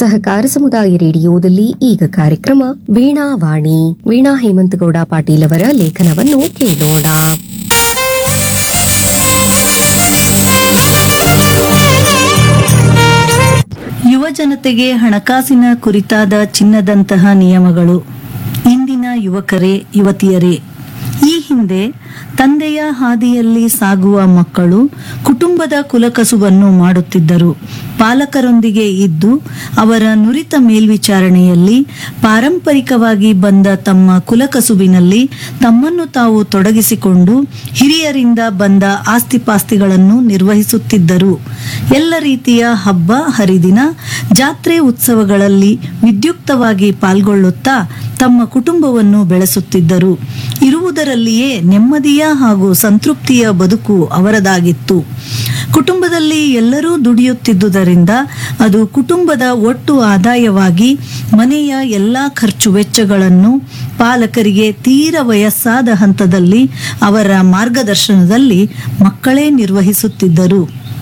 ಸಹಕಾರ ಸಮುದಾಯ ರೇಡಿಯೋದಲ್ಲಿ ಈಗ ಕಾರ್ಯಕ್ರಮ ವೀಣಾವಾಣಿ ವೀಣಾ ಹೇಮಂತಗೌಡ ಪಾಟೀಲ್ ಅವರ ಲೇಖನವನ್ನು ಕೇಳೋಣ ಯುವ ಜನತೆಗೆ ಹಣಕಾಸಿನ ಕುರಿತಾದ ಚಿನ್ನದಂತಹ ನಿಯಮಗಳು ಇಂದಿನ ಯುವಕರೇ ಯುವತಿಯರೇ ಈ ಹಿಂದೆ ತಂದೆಯ ಹಾದಿಯಲ್ಲಿ ಸಾಗುವ ಮಕ್ಕಳು ಕುಟುಂಬದ ಕುಲಕಸುಬನ್ನು ಮಾಡುತ್ತಿದ್ದರು ಪಾಲಕರೊಂದಿಗೆ ಇದ್ದು ಅವರ ನುರಿತ ಮೇಲ್ವಿಚಾರಣೆಯಲ್ಲಿ ಪಾರಂಪರಿಕವಾಗಿ ಬಂದ ತಮ್ಮ ಕುಲಕಸುಬಿನಲ್ಲಿ ತಮ್ಮನ್ನು ತಾವು ತೊಡಗಿಸಿಕೊಂಡು ಹಿರಿಯರಿಂದ ಬಂದ ಆಸ್ತಿಪಾಸ್ತಿಗಳನ್ನು ನಿರ್ವಹಿಸುತ್ತಿದ್ದರು ಎಲ್ಲ ರೀತಿಯ ಹಬ್ಬ ಹರಿದಿನ ಜಾತ್ರೆ ಉತ್ಸವಗಳಲ್ಲಿ ವಿದ್ಯುಕ್ತವಾಗಿ ಪಾಲ್ಗೊಳ್ಳುತ್ತಾ ತಮ್ಮ ಕುಟುಂಬವನ್ನು ಬೆಳೆಸುತ್ತಿದ್ದರು ಇರುವುದರಲ್ಲಿಯೇ ನೆಮ್ಮದಿಯ ಹಾಗೂ ಸಂತೃಪ್ತಿಯ ಬದುಕು ಅವರದಾಗಿತ್ತು ಕುಟುಂಬದಲ್ಲಿ ಎಲ್ಲರೂ ದುಡಿಯುತ್ತಿದ್ದುದರಿಂದ ಅದು ಕುಟುಂಬದ ಒಟ್ಟು ಆದಾಯವಾಗಿ ಮನೆಯ ಎಲ್ಲ ಖರ್ಚು ವೆಚ್ಚಗಳನ್ನು ಪಾಲಕರಿಗೆ ತೀರ ವಯಸ್ಸಾದ ಹಂತದಲ್ಲಿ ಅವರ ಮಾರ್ಗದರ್ಶನದಲ್ಲಿ ಮಕ್ಕಳೇ ನಿರ್ವಹಿಸುತ್ತಿದ್ದರು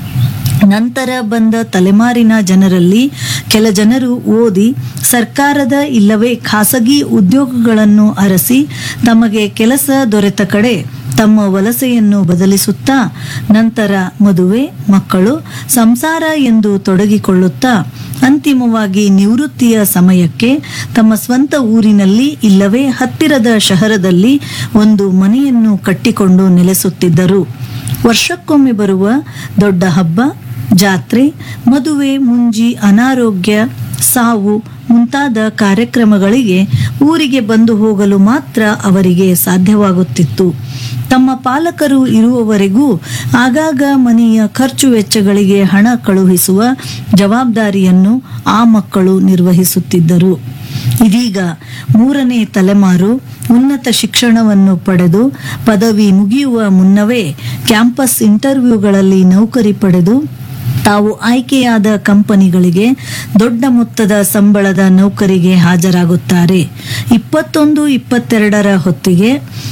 ನಂತರ ಬಂದ ತಲೆಮಾರಿನ ಜನರಲ್ಲಿ ಕೆಲ ಜನರು ಓದಿ ಸರ್ಕಾರದ ಇಲ್ಲವೇ ಖಾಸಗಿ ಉದ್ಯೋಗಗಳನ್ನು ಅರಸಿ ತಮಗೆ ಕೆಲಸ ದೊರೆತ ಕಡೆ ತಮ್ಮ ವಲಸೆಯನ್ನು ಬದಲಿಸುತ್ತಾ ನಂತರ ಮದುವೆ ಮಕ್ಕಳು ಸಂಸಾರ ಎಂದು ತೊಡಗಿಕೊಳ್ಳುತ್ತಾ ಅಂತಿಮವಾಗಿ ನಿವೃತ್ತಿಯ ಸಮಯಕ್ಕೆ ತಮ್ಮ ಸ್ವಂತ ಊರಿನಲ್ಲಿ ಇಲ್ಲವೇ ಹತ್ತಿರದ ಶಹರದಲ್ಲಿ ಒಂದು ಮನೆಯನ್ನು ಕಟ್ಟಿಕೊಂಡು ನೆಲೆಸುತ್ತಿದ್ದರು ವರ್ಷಕ್ಕೊಮ್ಮೆ ಬರುವ ದೊಡ್ಡ ಹಬ್ಬ ಜಾತ್ರೆ ಮದುವೆ ಮುಂಜಿ ಅನಾರೋಗ್ಯ ಸಾವು ಮುಂತಾದ ಕಾರ್ಯಕ್ರಮಗಳಿಗೆ ಊರಿಗೆ ಬಂದು ಹೋಗಲು ಮಾತ್ರ ಅವರಿಗೆ ಸಾಧ್ಯವಾಗುತ್ತಿತ್ತು ತಮ್ಮ ಪಾಲಕರು ಇರುವವರೆಗೂ ಆಗಾಗ ಮನೆಯ ಖರ್ಚು ವೆಚ್ಚಗಳಿಗೆ ಹಣ ಕಳುಹಿಸುವ ಜವಾಬ್ದಾರಿಯನ್ನು ಆ ಮಕ್ಕಳು ನಿರ್ವಹಿಸುತ್ತಿದ್ದರು ಇದೀಗ ಮೂರನೇ ತಲೆಮಾರು ಉನ್ನತ ಶಿಕ್ಷಣವನ್ನು ಪಡೆದು ಪದವಿ ಮುಗಿಯುವ ಮುನ್ನವೇ ಕ್ಯಾಂಪಸ್ ಇಂಟರ್ವ್ಯೂಗಳಲ್ಲಿ ನೌಕರಿ ಪಡೆದು ತಾವು ಆಯ್ಕೆಯಾದ ಕಂಪನಿಗಳಿಗೆ ದೊಡ್ಡ ಮೊತ್ತದ ಸಂಬಳದ ನೌಕರಿಗೆ ಹಾಜರಾಗುತ್ತಾರೆ ಇಪ್ಪತ್ತೊಂದು ಇಪ್ಪತ್ತೆರಡರ ಹೊತ್ತಿಗೆ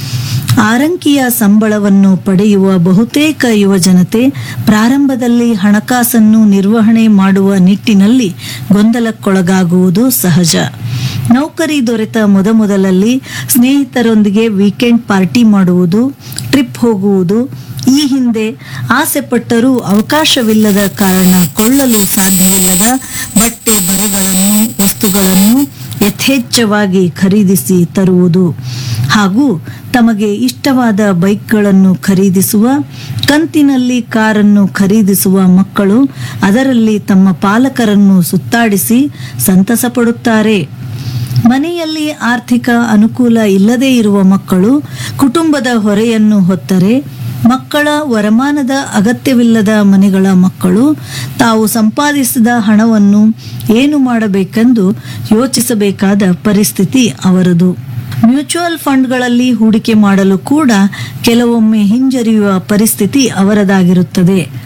ಆರಂಕಿಯ ಸಂಬಳವನ್ನು ಪಡೆಯುವ ಬಹುತೇಕ ಯುವಜನತೆ ಪ್ರಾರಂಭದಲ್ಲಿ ಹಣಕಾಸನ್ನು ನಿರ್ವಹಣೆ ಮಾಡುವ ನಿಟ್ಟಿನಲ್ಲಿ ಗೊಂದಲಕ್ಕೊಳಗಾಗುವುದು ಸಹಜ ನೌಕರಿ ದೊರೆತ ಮೊದಮೊದಲಲ್ಲಿ ಸ್ನೇಹಿತರೊಂದಿಗೆ ವೀಕೆಂಡ್ ಪಾರ್ಟಿ ಮಾಡುವುದು ಟ್ರಿಪ್ ಹೋಗುವುದು ಈ ಹಿಂದೆ ಆಸೆ ಪಟ್ಟರೂ ಅವಕಾಶವಿಲ್ಲದ ಕಾರಣ ಕೊಳ್ಳಲು ಸಾಧ್ಯವಿಲ್ಲದ ಬಟ್ಟೆ ಬರೆಗಳನ್ನು ವಸ್ತುಗಳನ್ನು ಯಥೇಚ್ಛವಾಗಿ ಖರೀದಿಸಿ ತರುವುದು ಹಾಗೂ ತಮಗೆ ಇಷ್ಟವಾದ ಬೈಕ್ಗಳನ್ನು ಖರೀದಿಸುವ ಕಂತಿನಲ್ಲಿ ಕಾರನ್ನು ಖರೀದಿಸುವ ಮಕ್ಕಳು ಅದರಲ್ಲಿ ತಮ್ಮ ಪಾಲಕರನ್ನು ಸುತ್ತಾಡಿಸಿ ಸಂತಸ ಪಡುತ್ತಾರೆ ಮನೆಯಲ್ಲಿ ಆರ್ಥಿಕ ಅನುಕೂಲ ಇಲ್ಲದೇ ಇರುವ ಮಕ್ಕಳು ಕುಟುಂಬದ ಹೊರೆಯನ್ನು ಹೊತ್ತರೆ ಮಕ್ಕಳ ವರಮಾನದ ಅಗತ್ಯವಿಲ್ಲದ ಮನೆಗಳ ಮಕ್ಕಳು ತಾವು ಸಂಪಾದಿಸಿದ ಹಣವನ್ನು ಏನು ಮಾಡಬೇಕೆಂದು ಯೋಚಿಸಬೇಕಾದ ಪರಿಸ್ಥಿತಿ ಅವರದು ಮ್ಯೂಚುವಲ್ ಫಂಡ್ಗಳಲ್ಲಿ ಹೂಡಿಕೆ ಮಾಡಲು ಕೂಡ ಕೆಲವೊಮ್ಮೆ ಹಿಂಜರಿಯುವ ಪರಿಸ್ಥಿತಿ ಅವರದಾಗಿರುತ್ತದೆ